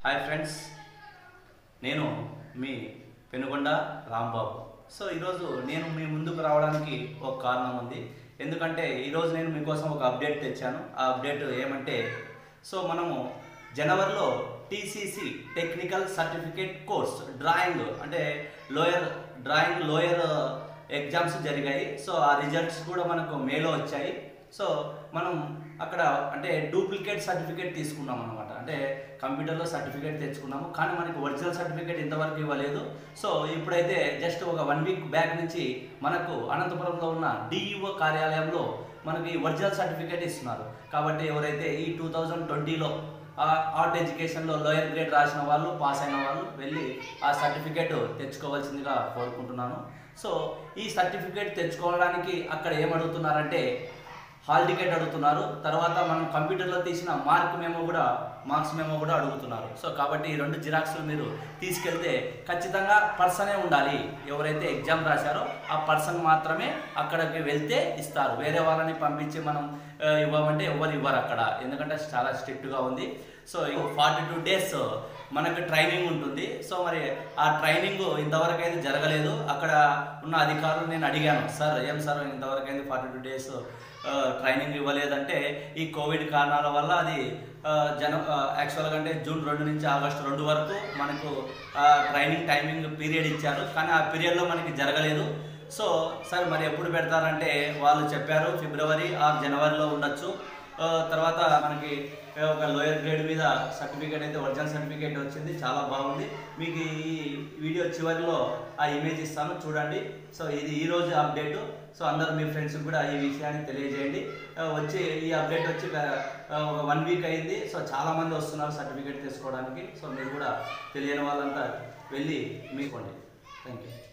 hi friends నేను మీ Penugonda Rambabu so ఈరోజు నేను మీ ముందుకు రావడానికి ఒక కారణం ఉంది ఎందుకంటే ఈరోజు నేను మీకోసం ఒక అప్డేట్ తెచ్చాను ఆ అప్డేట్ ఏమంటే సో మనము జనవరిలో TCC technical certificate course drawing అంటే లోయర్ డ్రాయింగ్ లోయర్ ఎగ్జామ్స్ జరిగాయి సో ఆ రిజల్ట్స్ కూడా మనకు మేలో వచ్చాయి సో మనం అక్కడ అంటే డూప్లికేట్ సర్టిఫికేట్ తీసుకున్నాం అనమాట అంటే కంప్యూటర్లో సర్టిఫికేట్ తెచ్చుకున్నాము కానీ మనకి ఒరిజినల్ సర్టిఫికేట్ ఇంతవరకు ఇవ్వలేదు సో ఇప్పుడైతే జస్ట్ ఒక వన్ వీక్ బ్యాక్ నుంచి మనకు అనంతపురంలో ఉన్న డిఈఓ కార్యాలయంలో మనకి ఒరిజినల్ సర్టిఫికేట్ ఇస్తున్నారు కాబట్టి ఎవరైతే ఈ టూ థౌజండ్ ట్వంటీలో ఆర్ట్ ఎడ్యుకేషన్లో లోయర్ గ్రేడ్ రాసిన వాళ్ళు పాస్ అయిన వాళ్ళు వెళ్ళి ఆ సర్టిఫికేట్ తెచ్చుకోవాల్సిందిగా కోరుకుంటున్నాను సో ఈ సర్టిఫికేట్ తెచ్చుకోవడానికి అక్కడ ఏమడుగుతున్నారంటే హాల్ టికెట్ అడుగుతున్నారు తర్వాత మనం కంప్యూటర్లో తీసిన మార్క్ మెమో కూడా మార్క్స్ మెమో కూడా అడుగుతున్నారు సో కాబట్టి ఈ రెండు జిరాక్స్లు మీరు తీసుకెళ్తే ఖచ్చితంగా పర్సనే ఉండాలి ఎవరైతే ఎగ్జామ్ రాశారో ఆ పర్సన్ మాత్రమే అక్కడికి వెళ్తే ఇస్తారు వేరే వాళ్ళని పంపించి మనం ఆ, ఇవ్వమంటే ఎవరు ఇవ్వరు అక్కడ ఎందుకంటే చాలా స్ట్రిక్ట్గా ఉంది సో ఫార్టీ టూ డేస్ మనకు ట్రైనింగ్ ఉంటుంది సో మరి ఆ ట్రైనింగ్ ఇంతవరకు అయితే జరగలేదు అక్కడ ఉన్న అధికారులు నేను అడిగాను సార్ ఏం సార్ ఇంతవరకు అయితే ఫార్టీ టూ డేస్ ట్రైనింగ్ ఇవ్వలేదంటే ఈ కోవిడ్ కారణాల వల్ల అది ఆ, జన యాక్చువల్గా అంటే జూన్ రెండు నుంచి ఆగస్టు రెండు వరకు మనకు ట్రైనింగ్ టైమింగ్ పీరియడ్ ఇచ్చారు కానీ ఆ పీరియడ్లో మనకి జరగలేదు సో సార్ మరి ఎప్పుడు పెడతారంటే వాళ్ళు చెప్పారు ఫిబ్రవరి ఆర్ జనవరిలో ఉండొచ్చు ఆ, తర్వాత మనకి ఒక లోయర్ గ్రేడ్ మీద సర్టిఫికేట్ అయితే ఒరిజినల్ సర్టిఫికేట్ వచ్చింది చాలా బాగుంది మీకు ఈ వీడియో చివరిలో ఆ ఇమేజ్ ఇస్తాను చూడండి సో ఇది ఈ రోజు అప్డేట్ సో అందరూ మీ ఫ్రెండ్స్ కూడా ఈ విషయాన్ని తెలియజేయండి ఆ, వచ్చి ఈ అప్డేట్ వచ్చి ఆ, ఒక వన్ వీక్ అయింది సో చాలా మంది వస్తున్నారు సర్టిఫికేట్ తీసుకోవడానికి సో మీరు కూడా తెలియని వాళ్ళంతా వెళ్ళి మీకోండి థ్యాంక్ యూ